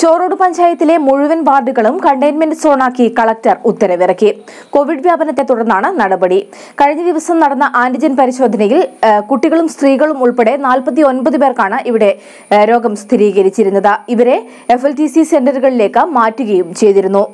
ചോറോട് പഞ്ചായത്തിലെ മുഴുവൻ വാർഡുകളും കണ്ടെയ്ൻമെന്റ് സോണാക്കി കളക്ടർ ഉത്തരവിറക്കി കോവിഡ് വ്യാപനത്തെ തുടർന്നാണ് നടപടി കഴിഞ്ഞ ദിവസം നടന്ന ആന്റിജൻ പരിശോധനയിൽ ആ, കുട്ടികളും സ്ത്രീകളും ഉൾപ്പെടെ നാൽപ്പത്തി ഒൻപത് പേർക്കാണ് ഇവിടെ ആ, രോഗം സ്ഥിരീകരിച്ചിരുന്നത് ഇവരെ എഫ് എൽ ടി സി സെന്ററുകളിലേക്ക് മാറ്റുകയും ചെയ്തിരുന്നു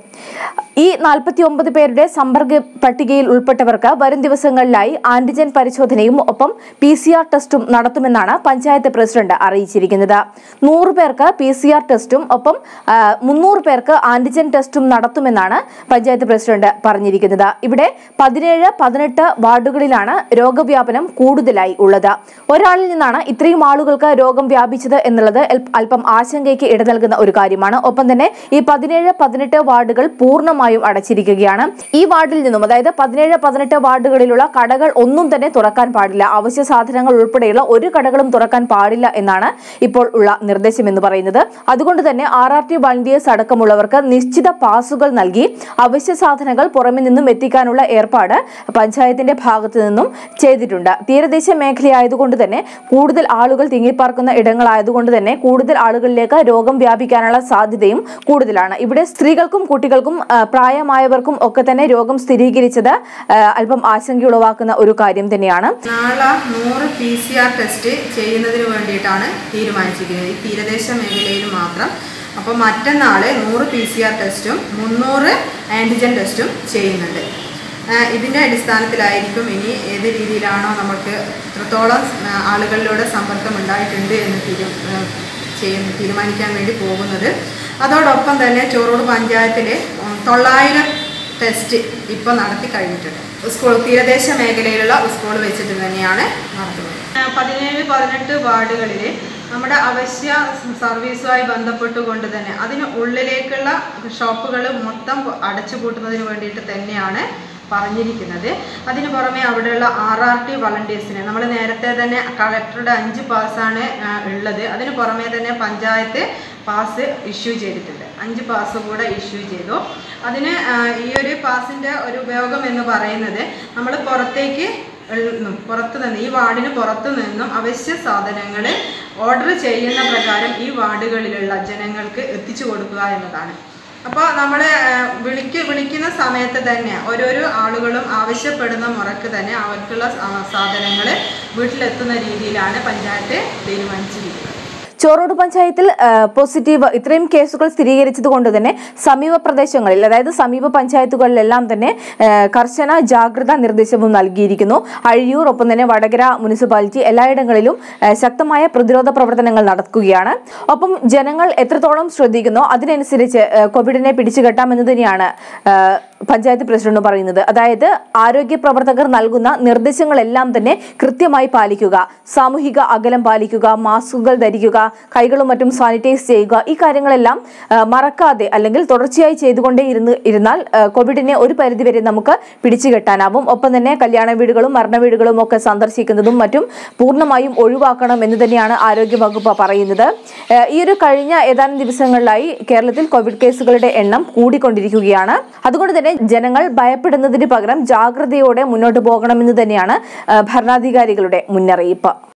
ഈ നാൽപ്പത്തി ഒമ്പത് പേരുടെ സമ്പർക്ക പട്ടികയിൽ ഉൾപ്പെട്ടവർക്ക് വരും ദിവസങ്ങളിലായി ആന്റിജൻ പരിശോധനയും ഒപ്പം പി സി ആർ ടെസ്റ്റും നടത്തുമെന്നാണ് പഞ്ചായത്ത് പ്രസിഡന്റ് അറിയിച്ചിരിക്കുന്നത് നൂറ് പേർക്ക് പി സി ആർ ടെസ്റ്റും ഒപ്പം ആ, മുന്നൂറ് പേർക്ക് ആന്റിജൻ ടെസ്റ്റും നടത്തുമെന്നാണ് പഞ്ചായത്ത് പ്രസിഡന്റ് പറഞ്ഞിരിക്കുന്നത് ഇവിടെ പതിനേഴ് പതിനെട്ട് വാർഡുകളിലാണ് രോഗവ്യാപനം കൂടുതലായി ഉള്ളത് ഒരാളിൽ നിന്നാണ് ഇത്രയും ആളുകൾക്ക് രോഗം വ്യാപിച്ചത് എന്നുള്ളത് അൽ- അല്പം ആശങ്കയ്ക്ക് ഇട നൽകുന്ന ഒരു കാര്യമാണ് ഒപ്പം തന്നെ ഈ പതിനേഴ് പതിനെട്ട് വാർഡുകൾ പൂർണ്ണമായും അടച്ചിരിക്കുകയാണ് ഈ വാർഡിൽ നിന്നും അതായത് പതിനേഴ് പതിനെട്ട് വാർഡുകളിലുള്ള കടകൾ ഒന്നും തന്നെ തുറക്കാൻ പാടില്ല അവശ്യ സാധനങ്ങൾ ഉൾപ്പെടെയുള്ള ഒരു കടകളും തുറക്കാൻ പാടില്ല എന്നാണ് ഇപ്പോൾ ഉള്ള നിർദ്ദേശം എന്ന് പറയുന്നത് അതുകൊണ്ട് തന്നെ ആർ ആർ ടി വളണ്ടിയേഴ്സ് അടക്കമുള്ളവർക്ക് നിശ്ചിത പാസുകൾ നൽകി അവശ്യ സാധനങ്ങൾ പുറമെ നിന്നും എത്തിക്കാനുള്ള ഏർപ്പാട് പഞ്ചായത്തിന്റെ ഭാഗത്തു നിന്നും ചെയ്തിട്ടുണ്ട് തീരദേശ മേഖലയായതുകൊണ്ട് തന്നെ കൂടുതൽ ആളുകൾ തിങ്ങിപ്പാർക്കുന്ന ഇടങ്ങളായതുകൊണ്ട് തന്നെ കൂടുതൽ ആളുകളിലേക്ക് രോഗം വ്യാപിക്കാനുള്ള സാധ്യതയും കൂടുതലാണ് ഇവിടെ സ്ത്രീകൾക്കും കുട്ടികൾക്കും ആ, പ്രായമായവർക്കും ഒക്കെ തന്നെ രോഗം സ്ഥിരീകരിച്ചത് ആ, അല്പം ആശങ്കയുളവാക്കുന്ന ഒരു കാര്യം തന്നെയാണ് നാളെ നൂറ് പി സി ആർ ടെസ്റ്റ് ചെയ്യുന്നതിന് വേണ്ടിയിട്ടാണ് തീരുമാനിച്ചിരിക്കുന്നത് ഈ തീരദേശ മേഖലയിൽ മാത്രം അപ്പോൾ മറ്റന്നാൾ നൂറ് പി സി ആർ ടെസ്റ്റും മുന്നൂറ് ആൻറ്റിജൻ ടെസ്റ്റും ചെയ്യുന്നുണ്ട് ആ, ഇതിൻ്റെ അടിസ്ഥാനത്തിലായിരിക്കും ഇനി ഏത് രീതിയിലാണോ നമുക്ക് എത്രത്തോളം ആ, ആളുകളിലൂടെ സമ്പർക്കം ഉണ്ടായിട്ടുണ്ട് എന്ന് തീരു ആ, ചെയ്യുന്ന തീരുമാനിക്കാൻ വേണ്ടി പോകുന്നത് അതോടൊപ്പം തന്നെ ചോറോട് പഞ്ചായത്തിൽ തൊള്ളായിരം ടെസ്റ്റ് ഇപ്പോൾ നടത്തി കഴിഞ്ഞിട്ടുണ്ട് സ്കൂൾ തീരദേശ മേഖലയിലുള്ള സ്കൂൾ വെച്ചിട്ട് തന്നെയാണ് നടത്തുന്നത് ആ, പതിനേഴ് പതിനെട്ട് വാർഡുകളിൽ നമ്മുടെ അവശ്യ സർവീസുമായി ബന്ധപ്പെട്ടുകൊണ്ട് തന്നെ അതിന് ഉള്ളിലേക്കുള്ള ഷോപ്പുകൾ മൊത്തം അടച്ചുപൂട്ടുന്നതിന് വേണ്ടിയിട്ട് തന്നെയാണ് പറഞ്ഞിരിക്കുന്നത് അതിന് പുറമെ അവിടെയുള്ള ആർ ആർ ടി വളണ്ടിയേഴ്സിനെ നമ്മൾ നേരത്തെ തന്നെ കളക്ടറുടെ അഞ്ച് പാസ്സാണ് ആ, ഉള്ളത് അതിന് പുറമെ തന്നെ പഞ്ചായത്ത് പാസ് ഇഷ്യൂ ചെയ്തിട്ടുണ്ട് അഞ്ച് പാസ് കൂടെ ഇഷ്യൂ ചെയ്തു അതിന് ആ, ഈ ഒരു പാസിൻ്റെ ഒരു ഉപയോഗം എന്ന് പറയുന്നത് നമ്മൾ പുറത്തേക്ക് നിന്നും പുറത്തു നിന്ന് ഈ വാർഡിന് പുറത്തു നിന്നും അവശ്യ സാധനങ്ങൾ ഓർഡർ ചെയ്യുന്ന പ്രകാരം ഈ വാർഡുകളിലുള്ള ജനങ്ങൾക്ക് എത്തിച്ചു കൊടുക്കുക എന്നതാണ് അപ്പോൾ നമ്മൾ വിളിക്ക് വിളിക്കുന്ന സമയത്ത് തന്നെ ഓരോരോ ആളുകളും ആവശ്യപ്പെടുന്ന മുറക്ക് തന്നെ അവർക്കുള്ള സാധനങ്ങൾ വീട്ടിലെത്തുന്ന രീതിയിലാണ് പഞ്ചായത്ത് തീരുമാനിച്ചിരിക്കുന്നത് ചോറോട് പഞ്ചായത്തിൽ ആ, പോസിറ്റീവ് ഇത്രയും കേസുകൾ സ്ഥിരീകരിച്ചത് കൊണ്ട് തന്നെ സമീപ പ്രദേശങ്ങളിൽ അതായത് സമീപ പഞ്ചായത്തുകളിലെല്ലാം തന്നെ ആ, കർശന ജാഗ്രതാ നിർദ്ദേശവും നൽകിയിരിക്കുന്നു അഴിയൂർ ഒപ്പം തന്നെ വടകര മുനിസിപ്പാലിറ്റി എല്ലായിടങ്ങളിലും ആ, ശക്തമായ പ്രതിരോധ പ്രവർത്തനങ്ങൾ നടക്കുകയാണ് ഒപ്പം ജനങ്ങൾ എത്രത്തോളം ശ്രദ്ധിക്കുന്നോ അതിനനുസരിച്ച് ആ, കോവിഡിനെ പിടിച്ചുകെട്ടാമെന്ന് തന്നെയാണ് ആ, പഞ്ചായത്ത് പ്രസിഡന്റ് പറയുന്നത് അതായത് ആരോഗ്യ പ്രവർത്തകർ നൽകുന്ന നിർദ്ദേശങ്ങളെല്ലാം തന്നെ കൃത്യമായി പാലിക്കുക സാമൂഹിക അകലം പാലിക്കുക മാസ്കുകൾ ധരിക്കുക കൈകളും മറ്റും സാനിറ്റൈസ് ചെയ്യുക ഈ കാര്യങ്ങളെല്ലാം ആ, മറക്കാതെ അല്ലെങ്കിൽ തുടർച്ചയായി ചെയ്തുകൊണ്ടേ ഇരുന്ന് ഇരുന്നാൽ ആ, കോവിഡിനെ ഒരു പരിധിവരെ നമുക്ക് പിടിച്ചുകെട്ടാനാവും ഒപ്പം തന്നെ കല്യാണ വീടുകളും മരണ വീടുകളും ഒക്കെ സന്ദർശിക്കുന്നതും മറ്റും പൂർണ്ണമായും ഒഴിവാക്കണം എന്ന് തന്നെയാണ് ആരോഗ്യ വകുപ്പ് പറയുന്നത് ആ, ഈ ഒരു കഴിഞ്ഞ ഏതാനും ദിവസങ്ങളിലായി കേരളത്തിൽ കോവിഡ് കേസുകളുടെ എണ്ണം കൂടിക്കൊണ്ടിരിക്കുകയാണ് അതുകൊണ്ട് തന്നെ ജനങ്ങൾ ഭയപ്പെടുന്നതിന് പകരം ജാഗ്രതയോടെ മുന്നോട്ട് പോകണമെന്ന് തന്നെയാണ് ആ, ഭരണാധികാരികളുടെ മുന്നറിയിപ്പ്